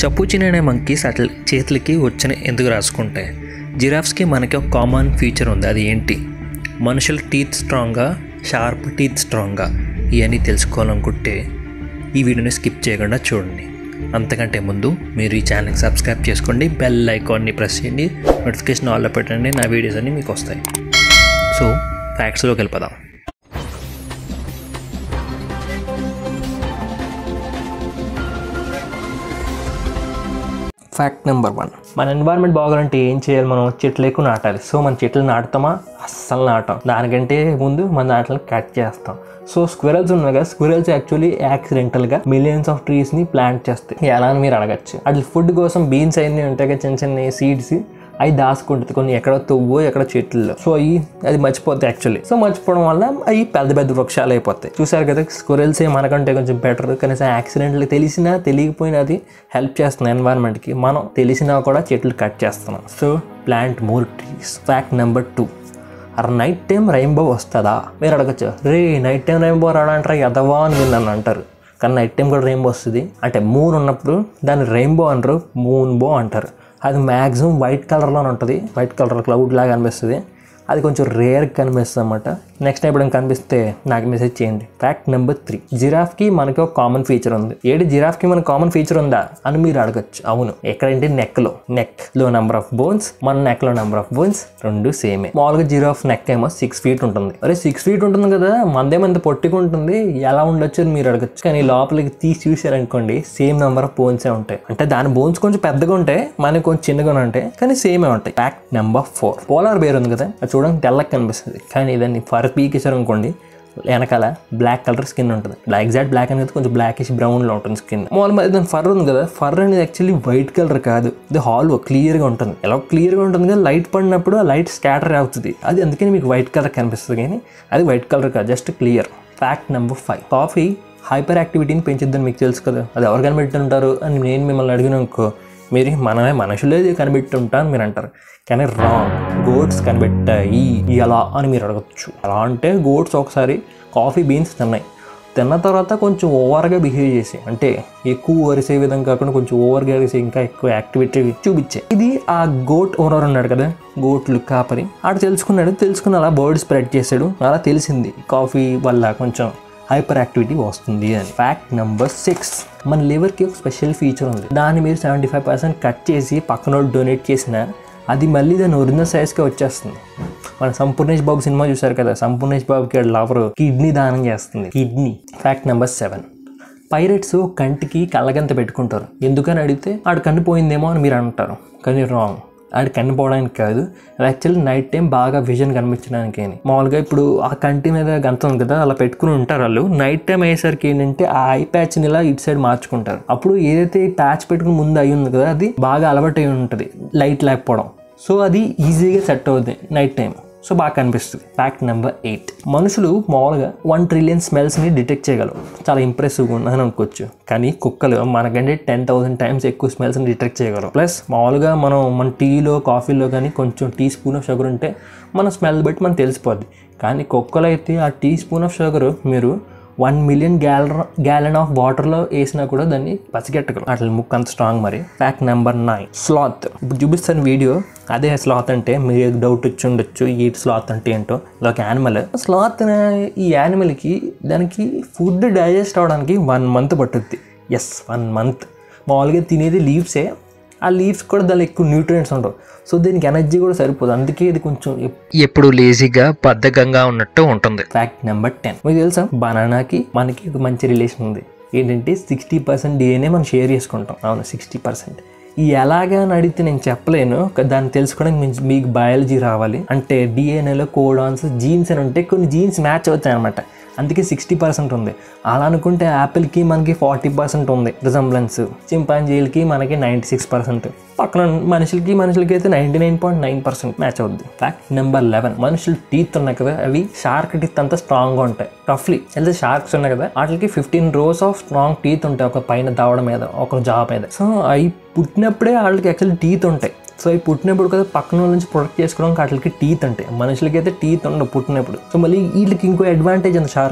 చప్పుచిన్ అనే మంకీస్ అట్ల చేతులకి వచ్చిన ఎందుకు రాసుకుంటాయి జిరాఫ్స్కి మనకి ఒక కామన్ ఫీచర్ ఉంది అది ఏంటి మనుషుల టీత్ స్ట్రాంగ్గా షార్ప్ టీత్ స్ట్రాంగ్గా ఇవన్నీ తెలుసుకోవాలనుకుంటే ఈ వీడియోని స్కిప్ చేయకుండా చూడండి అంతకంటే ముందు మీరు ఈ ఛానల్కి సబ్స్క్రైబ్ చేసుకోండి బెల్ ఐకాన్ని ప్రెస్ చేయండి నోటిఫికేషన్ ఆల్లో పెట్టండి నా వీడియోస్ అన్నీ మీకు వస్తాయి సో ఫ్యాక్ట్స్లోకి వెళ్ళిపోదాం ఫ్యాక్ట్ నెంబర్ వన్ మన ఎన్వైర్న్మెంట్ బాగాలంటే ఏం చేయాలి మనం చెట్లు ఎక్కువ నాటాలి సో మన చెట్లు నాటుతామా అస్సలు నాటాం దానికంటే ముందు మన దాంట్లో కట్ చేస్తాం సో స్క్విరల్స్ ఉన్నాయి కదా స్క్విరల్స్ యాక్చువల్లీ యాక్సిడెంటల్గా మిలియన్స్ ఆఫ్ ట్రీస్ని ప్లాంట్ చేస్తాయి ఎలా అని మీరు అడగచ్చు అట్లా ఫుడ్ కోసం బీన్స్ అవన్నీ ఉంటాయి కదా చిన్న చిన్న సీడ్స్ అవి దాచుకుంటుంది కొన్ని ఎక్కడ తవ్వు ఎక్కడ చెట్లు సో అవి అది మర్చిపోతాయి యాక్చువల్లీ సో మర్చిపోవడం వల్ల అవి పెద్ద పెద్ద వృక్షాలు అయిపోతాయి చూసారు కదా స్క్విరల్స్ మనకంటే కొంచెం బెటర్ కనీసం యాక్సిడెంట్లు తెలిసినా తెలియకపోయినా అది హెల్ప్ చేస్తుంది ఎన్వైర్న్మెంట్కి మనం తెలిసినా కూడా చెట్లు కట్ చేస్తున్నాం so plant more trees fact number two అరే నైట్ టైం రెయిన్బో వస్తుందా మీరు అడగచ్చు రే నైట్ టైం రెయిన్బో రాడంటారా ఎదవా అని మీరు నన్ను అంటారు కానీ నైట్ టైం కూడా రెయిన్బో వస్తుంది అంటే మూన్ ఉన్నప్పుడు దాన్ని రెయిన్బో అంటారు మూన్ బో అంటారు అది మ్యాక్సిమం వైట్ కలర్లో ఉంటుంది వైట్ కలర్ క్లౌడ్ లాగా అనిపిస్తుంది అది కొంచెం రేర్గా కనిపిస్తుంది అనమాట నెక్స్ట్ ఎప్పుడైనా కనిపిస్తే నాకు మెసేజ్ చేయండి ఫ్యాక్ట్ నెంబర్ త్రీ జిరాఫ్కి మనకి ఒక కామన్ ఫీచర్ ఉంది ఏంటి జిరాఫ్కి మనకి కామన్ ఫీచర్ ఉందా అని మీరు అడగచ్చు అవును ఎక్కడంటే నెక్లో నెక్ లో నెంబర్ ఆఫ్ బోన్స్ మన నెక్ లో నెంబర్ ఆఫ్ బోన్స్ రెండు సేమే మామూలుగా జిరాఫ్ నెక్ ఏమో సిక్స్ ఫీట్ ఉంటుంది అరే సిక్స్ ఫీట్ ఉంటుంది కదా మందేమంత పొట్టుకుంటుంది ఎలా ఉండొచ్చు అని మీరు అడగచ్చు కానీ లోపలికి తీసి చూసారనుకోండి సేమ్ నెంబర్ ఆఫ్ బోన్సే ఉంటాయి అంటే దాని బోన్స్ కొంచెం పెద్దగా ఉంటాయి మనకి కొంచెం చిన్నగా ఉంటాయి కానీ సేమే ఉంటాయి fact number four polar bear ఉంది కదా అది చూడడానికి తెల్లగా కనిపిస్తుంది కానీ దాన్ని ఫర్ పీకేశారు అనుకోండి వెనకాల బ్లాక్ కలర్ స్కిన్ ఉంటుంది ఎగ్జాక్ట్ బ్లాక్ అనేది కొంచెం బ్లాకిష్ బ్రౌన్లో ఉంటుంది స్కిన్ మామూలు మరి దాని ఫర్ ఉంది కదా ఫర్ అనేది యాక్చువల్లీ వైట్ కలర్ కాదు ఇది హాల్ క్లియర్గా ఉంటుంది ఎలా క్లియర్గా ఉంటుంది కదా లైట్ పడినప్పుడు ఆ లైట్ స్కాటర్ అవుతుంది అది అందుకని మీకు వైట్ కలర్ కనిపిస్తుంది కానీ అది వైట్ కలర్ కాదు just clear fact number five coffee హైపర్ యాక్టివిటీని పెంచుద్దని మీకు తెలుసు కదా అది ఎవరు కనిపెట్టుంటారు అని నేను మిమ్మల్ని అడిగిన అనుకో మీరు మనమే మనుషులే కనిపెట్టుంటా అని మీరు అంటారు కానీ రాంగ్ గోడ్స్ కనిపెట్టాయి ఎలా అని మీరు అడగచ్చు ఎలా అంటే గోడ్స్ ఒకసారి కాఫీ బీన్స్ తిన్నాయి తిన్న తర్వాత కొంచెం ఓవర్గా బిహేవ్ చేసి అంటే ఎక్కువ అరిసే విధంగా కాకుండా కొంచెం ఓవర్గా అరిసే ఇంకా ఎక్కువ యాక్టివిటీ చూపించే ఇది ఆ గోట్ ఓనర్ ఉన్నాడు కదా గోట్లు కాపరి ఆడు తెలుసుకున్నాడు తెలుసుకుని అలా బర్డ్ స్ప్రెడ్ చేశాడు అలా తెలిసింది కాఫీ వల్ల కొంచెం హైపర్ యాక్టివిటీ వస్తుంది అని ఫ్యాక్ట్ నెంబర్ సిక్స్ మన లివర్కి ఒక స్పెషల్ ఫీచర్ ఉంది దాన్ని మీరు సెవెంటీ ఫైవ్ పర్సెంట్ కట్ చేసి పక్కన డొనేట్ చేసిన అది మళ్ళీ దాని ఒరిజినల్ సైజ్కే వచ్చేస్తుంది మన సంపూర్ణేష్ బాబు సినిమా చూసారు కదా సంపూర్ణేష్ బాబుకి లవర్ కిడ్నీ దానం చేస్తుంది kidney fact number seven pirates కంటికి కళ్ళగంత పెట్టుకుంటారు ఎందుకని అడిగితే ఆడు కన్ను పోయిందేమో అని మీరు అంటారు కానీ రాంగ్ ఆడు కనిపోవడానికి కాదు యాక్చువల్లీ నైట్ టైం బాగా విజన్ కనిపించడానికి అని మామూలుగా ఇప్పుడు ఆ కంటి మీద గంత ఉంది కదా అలా పెట్టుకుని ఉంటారు వాళ్ళు నైట్ టైం అయ్యేసరికి ఏంటంటే ఆ ఐ ప్యాచ్ని ఇలా ఇటు సైడ్ మార్చుకుంటారు అప్పుడు ఏదైతే ప్యాచ్ పెట్టుకుని ముందు అయి ఉంది కదా అది బాగా అలవాటు అయి ఉంటుంది లైట్ లేకపోవడం సో అది ఈజీగా సెట్ అవుతుంది నైట్ టైం సో బాగా కనిపిస్తుంది ఫ్యాక్ట్ నెంబర్ ఎయిట్ మనుషులు మామూలుగా వన్ ట్రిలియన్ స్మెల్స్ని డిటెక్ట్ చేయగలరు చాలా ఇంప్రెసివ్గా ఉన్నదని అనుకోవచ్చు కానీ కుక్కలు మనకంటే టెన్ థౌసండ్ టైమ్స్ ఎక్కువ స్మెల్స్ని డిటెక్ట్ చేయగలరు ప్లస్ మామూలుగా మనం మన టీలో కాఫీలో కానీ కొంచెం టీ స్పూన్ ఆఫ్ షుగర్ ఉంటే మన స్మెల్ బట్టి మనకు తెలిసిపోద్ది కానీ కుక్కలు అయితే ఆ టీ స్పూన్ ఆఫ్ షుగర్ మీరు one million gallon gallon of వాటర్లో వేసినా కూడా దాన్ని పసిగట్టగలరు అట్లా ముక్కు అంత స్ట్రాంగ్ మరి ఫ్యాక్ట్ నెంబర్ నైన్ స్లాత్ ఇప్పుడు చూపిస్తాను వీడియో అదే స్లాత్ అంటే మీరు డౌట్ వచ్చి ఉండొచ్చు ఈ స్లాత్ అంటే ఏంటో ఒక యానిమల్ స్లాత్ ఈ యానిమల్కి దానికి ఫుడ్ డైజెస్ట్ అవడానికి వన్ మంత్ పట్టుద్ది ఎస్ వన్ మంత్ మామూలుగా తినేది లీవ్సే ఆ లీవ్స్ కూడా దానిలో ఎక్కువ న్యూట్రియంట్స్ ఉండవు సో దీనికి ఎనర్జీ కూడా సరిపోదు అందుకే ఇది కొంచెం ఎప్పుడు లేజీగా బద్ధకంగా ఉన్నట్టు ఉంటుంది ఫ్యాక్ట్ నెంబర్ టెన్ మీకు తెలుసా బనానాకి మనకి ఒక మంచి రిలేషన్ ఉంది ఏంటంటే సిక్స్టీ పర్సెంట్ డిఎన్ఏ మనం షేర్ చేసుకుంటాం అవును సిక్స్టీ పర్సెంట్ ఈ ఎలాగా అని అడిగితే నేను చెప్పలేను క- దాన్ని తెలుసుకోవడానికి మీ- మీకు బయాలజీ రావాలి అంటే డిఎన్ఏలో కోడాన్స్ జీన్స్ అని ఉంటే కొన్ని జీన్స్ మ్యాచ్ అవుతాయి అనమాట అందుకే సిక్స్టీ పర్సెంట్ ఉంది అలా అనుకుంటే యాపిల్కి మనకి ఫార్టీ పర్సెంట్ ఉంది రిజంబ్లెన్స్ చింపాంజీలకి మనకి నైంటీ సిక్స్ పర్సెంట్ పక్కన మనుషులకి మనుషులకి అయితే ninety nine point nine percent match అవుద్ది ఫ్యాక్ట్ నెంబర్ లెవెన్ మనుషులు టీత్ ఉన్నాయి కదా అవి షార్క్ టీత్ అంతా స్ట్రాంగ్గా ఉంటాయి రఫ్లీ అయితే షార్క్స్ ఉన్నాయి కదా వాటికి fifteen rows of strong teeth ఉంటాయి ఒక పైన దావడ మీద ఒక జా మీద సో అవి పుట్టినప్పుడే వాళ్ళకి యాక్చువల్లీ టీత్ ఉంటాయి సో అవి పుట్టినప్పుడు కదా పక్కన వాళ్ళ నుంచి ప్రొటెక్ట్ చేసుకోవడానికి వాటికి టీత్ ఉంటాయి మనుషులకి అయితే టీత్ ఉండవు పుట్టినప్పుడు సో మళ్ళీ వీళ్ళకి ఇంకో అడ్వాంటేజ్ ఉంది షార్క్కి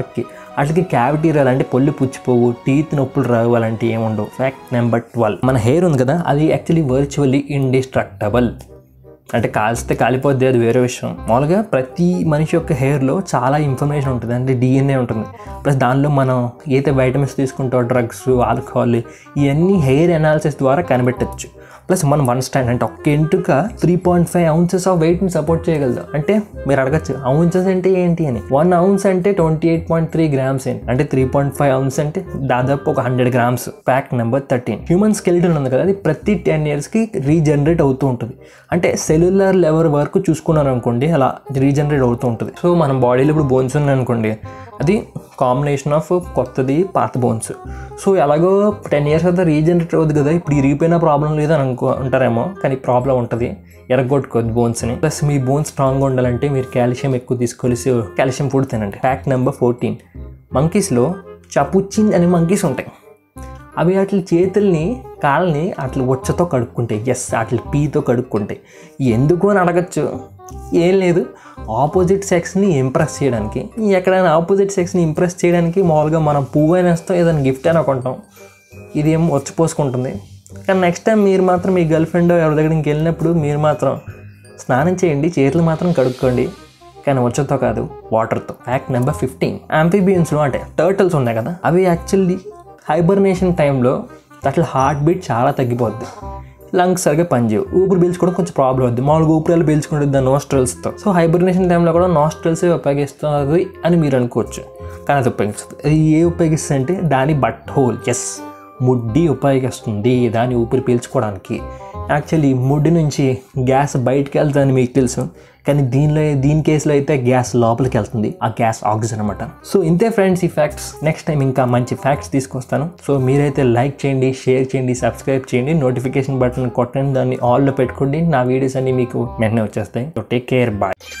వాటికి క్యావిటీ రాలంటే పొల్లు పుచ్చిపోవు టీత్ నొప్పులు రావు అలాంటివి ఏమి ఉండవు ఫ్యాక్ట్ నెంబర్ ట్వెల్వ్ మన హెయిర్ ఉంది కదా అది యాక్చువల్లీ వర్చువల్లీ ఇండిస్ట్రక్టబుల్ అంటే కాల్స్తే కాలిపోద్ది అది వేరే విషయం మామూలుగా ప్రతి మనిషి యొక్క హెయిర్లో చాలా ఇన్ఫర్మేషన్ ఉంటుంది అంటే డిఎన్ఏ ఉంటుంది ప్లస్ దానిలో మనం ఏదైతే వైటమిన్స్ తీసుకుంటాం డ్రగ్స్ ఆల్కహాల్ ఇవన్నీ హెయిర్ అనాలిసిస్ ద్వారా కనిపెట్టచ్చు ప్లస్ మనం వన్ స్టాండ్ అంటే ఒక్క ఎంటుక three point five ounces of వెయిట్ని సపోర్ట్ చేయగలదు అంటే మీరు అడగచ్చు అవున్సెస్ అంటే ఏంటి అని వన్ అవున్స్ అంటే twenty eight point three grams ఏంటి అంటే త్రీ పాయింట్ ఫైవ్ అవున్స్ అంటే దాదాపు ఒక hundred grams fact number thirteen human skeleton ఉంది కదా అది ప్రతి టెన్ ఇయర్స్కి రీజనరేట్ అవుతూ ఉంటుంది అంటే సెల్యులర్ లెవెల్ వరకు చూసుకున్నారు అనుకోండి అలా రీజనరేట్ అవుతూ ఉంటుంది సో మన బాడీలో ఇప్పుడు బోన్స్ ఉన్నాయి అనుకోండి అది కాంబినేషన్ ఆఫ్ కొత్తది పాత బోన్స్ సో ఎలాగో టెన్ ఇయర్స్ అయితే రీజనరేట్ అవుతుంది కదా ఇప్పుడు ఇరిగిపోయిన ప్రాబ్లం లేదని అనుకో అంటారేమో కానీ ప్రాబ్లం ఉంటుంది ఎరగొట్టుకోవద్దు బోన్స్ని ప్లస్ మీ బోన్స్ స్ట్రాంగ్గా ఉండాలంటే మీరు కాల్షియం ఎక్కువ తీసుకోవాలి కాల్షియం ఫుడ్ తినండి ఫ్యాక్ట్ నెంబర్ ఫోర్టీన్ మంకీస్లో చపుచిన్ అనే మంకీస్ ఉంటాయి అవి వాటి చేతుల్ని కాళ్ళని అట్లా వచ్చతో కడుక్కుంటాయి ఎస్ అట్లా పీతో కడుక్కుంటాయి ఎందుకు అని అడగచ్చు ఏం లేదు ఆపోజిట్ సెక్స్ని ఇంప్రెస్ చేయడానికి ఎక్కడైనా ఆపోజిట్ సెక్స్ని ఇంప్రెస్ చేయడానికి మామూలుగా మనం పువ్వు అయినా ఇస్తాం ఏదైనా గిఫ్ట్ అయినా కొంటాం ఇది ఏం వచ్చిపోసుకుంటుంది కానీ నెక్స్ట్ టైం మీరు మాత్రం మీ గర్ల్ ఫ్రెండ్ ఎవరి దగ్గర ఇంక వెళ్ళినప్పుడు మీరు మాత్రం స్నానం చేయండి చేతులు మాత్రం కడుక్కోండి కానీ వచ్చతో కాదు వాటర్తో ఫ్యాక్ట్ నెంబర్ ఫిఫ్టీన్ ఆంఫిబియన్స్లో అంటే టర్టల్స్ ఉన్నాయి కదా అవి యాక్చువల్లీ హైబర్నేషన్ టైంలో అట్లా హార్ట్ బీట్ చాలా తగ్గిపోద్ది లంగ్స్ సరిగ్గా పనిచేయవు ఊపిరి పీల్చుకోవడం కొంచెం ప్రాబ్లం అవుద్ది మామూలుగా ఊపిరాలు పీల్చుకుంటుంది దాని నోస్ట్రల్స్తో సో హైబర్నేషన్ టైంలో కూడా నోస్ట్రల్సే ఉపయోగిస్తుంది అని మీరు అనుకోవచ్చు కానీ అది ఉపయోగిస్తుంది అది ఏ ఉపయోగిస్తుంది అంటే దాని బట్ హోల్ ఎస్ ముడ్డి ఉపయోగిస్తుంది దాని ఊపిరి పీల్చుకోవడానికి యాక్చువల్లీ ముడ్డి నుంచి గ్యాస్ బయటికి వెళ్తుందని మీకు తెలుసు కానీ దీనిలో దీని కేసులో అయితే గ్యాస్ లోపలికి వెళ్తుంది ఆ గ్యాస్ ఆక్సిజన్ అనమాట సో ఇంతే ఫ్రెండ్స్ ఈ ఫ్యాక్ట్స్ నెక్స్ట్ టైం ఇంకా మంచి ఫ్యాక్ట్స్ తీసుకొస్తాను సో మీరైతే లైక్ చేయండి షేర్ చేయండి సబ్స్క్రైబ్ చేయండి నోటిఫికేషన్ బటన్ కొట్టండి దాన్ని ఆల్లో పెట్టుకోండి నా వీడియోస్ అన్ని మీకు వెంటనే వచ్చేస్తాయి సో టేక్ కేర్ బాయ్